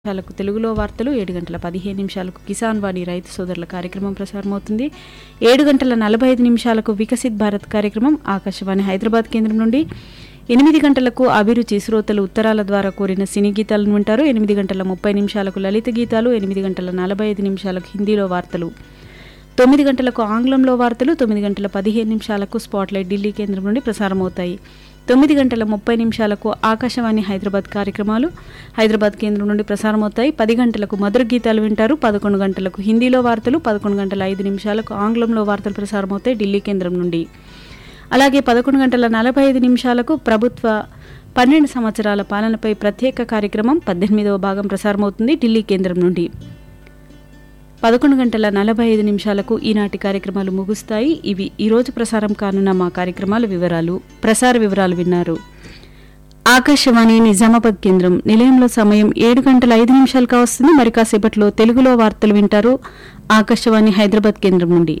నిమిషాలకు తెలుగులో వార్తలు ఏడు గంటల పదిహేను నిమిషాలకు కిసాన్ వాణి రైతు సోదరుల కార్యక్రమం ప్రసారమవుతుంది ఏడు గంటల నలభై ఐదు నిమిషాలకు వికసిత్ భారత్ కార్యక్రమం ఆకాశవాణి హైదరాబాద్ కేంద్రం నుండి ఎనిమిది గంటలకు అభిరుచి శ్రోతలు ఉత్తరాల ద్వారా కోరిన సినీ గీతాలను వింటారు ఎనిమిది గంటల ముప్పై నిమిషాలకు లలిత గీతాలు ఎనిమిది గంటల నలభై ఐదు నిమిషాలకు హిందీలో వార్తలు తొమ్మిది గంటలకు ఆంగ్లంలో వార్తలు తొమ్మిది గంటల పదిహేను నిమిషాలకు స్పాట్లైట్ ఢిల్లీ కేంద్రం నుండి ప్రసారమవుతాయి తొమ్మిది గంటల ముప్పై నిమిషాలకు ఆకాశవాణి హైదరాబాద్ కార్యక్రమాలు హైదరాబాద్ కేంద్రం నుండి ప్రసారమవుతాయి పది గంటలకు మధుర గీతాలు వింటారు పదకొండు గంటలకు హిందీలో వార్తలు పదకొండు గంటల ఐదు నిమిషాలకు ఆంగ్లంలో వార్తలు ప్రసారమవుతాయి ఢిల్లీ కేంద్రం నుండి అలాగే పదకొండు గంటల నలభై ఐదు నిమిషాలకు ప్రభుత్వ పన్నెండు సంవత్సరాల పాలనపై ప్రత్యేక కార్యక్రమం పద్దెనిమిదవ భాగం ప్రసారమవుతుంది ఢిల్లీ కేంద్రం నుండి పదకొండు గంటల నలభై ఐదు నిమిషాలకు ఈనాటి కార్యక్రమాలు ముగుస్తాయి ఇవి ఈరోజు ప్రసారం కానున్న మా కార్యక్రమాల వివరాలు ప్రసార వివరాలు విన్నారు ఆకాశవాణి నిజామాబాద్ కేంద్రం నిలయంలో సమయం ఏడు గంటల ఐదు నిమిషాలుగా వస్తుంది మరి కాసేపట్లో తెలుగులో వార్తలు వింటారు ఆకాశవాణి హైదరాబాద్ కేంద్రం నుండి